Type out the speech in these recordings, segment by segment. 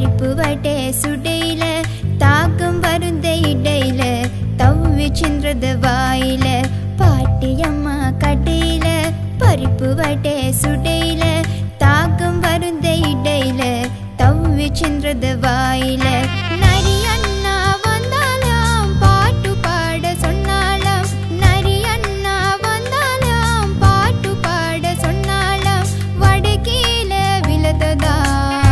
பருப்பு வட்டை சுடையில தாக்கம் வருந்த இடையில தவ்வி சென்றது வாயில பாட்டியம்மா கடையில பருப்பு வட்டை சுடையில தாக்கம் வருந்த இடையில தவ்வி சென்றது வாயில நரியண்ணா வந்தாலாம் பாட்டு பாட சொன்னாலாம் நரியண்ணா வந்தாலாம் பாட்டு பாட சொன்னாலாம் வடக்கீல விழுந்ததான்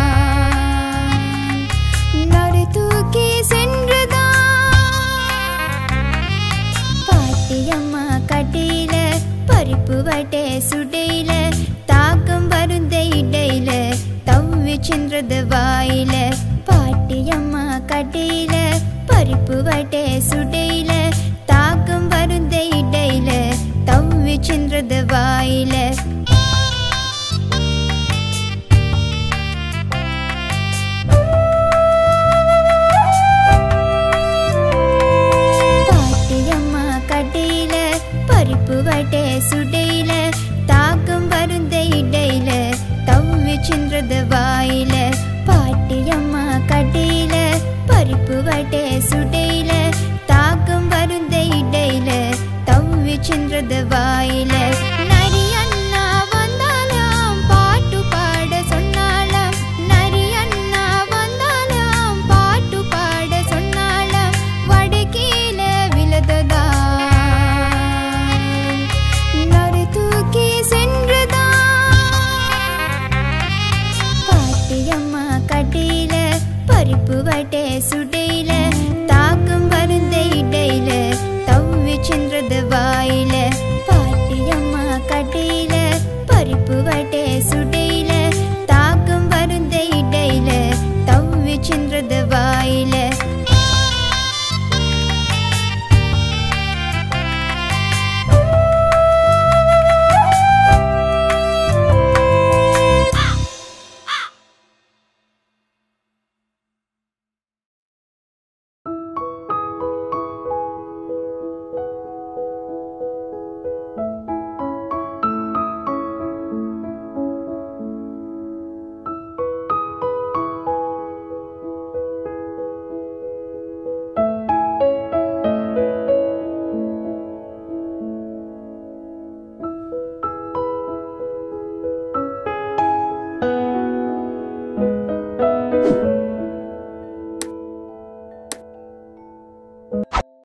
நடு தூக்கி சென்றதான் பாட்டியம்மா கடையில பருப்பு வட்டை சுடையில தாக்கம் வருந்த இடையில தவ்வி சென்றது வாயில பாட்டியம்மா கடையில பருப்பு வட்டை சுடையில தாக்கம் வருந்த இடையில தவ்வி சென்றது வாயில பாட்டியம்மா கடையில பருப்பு வட்டை சுடையில தாக்கம் வருந்த இடையில தவ்வி சென்றது வாயில பாட்டியம்மா கடையில பருப்பு வட்டை சுடையில தாக்கம் வருந்த இடையில தவ்வி சென்றது வாயில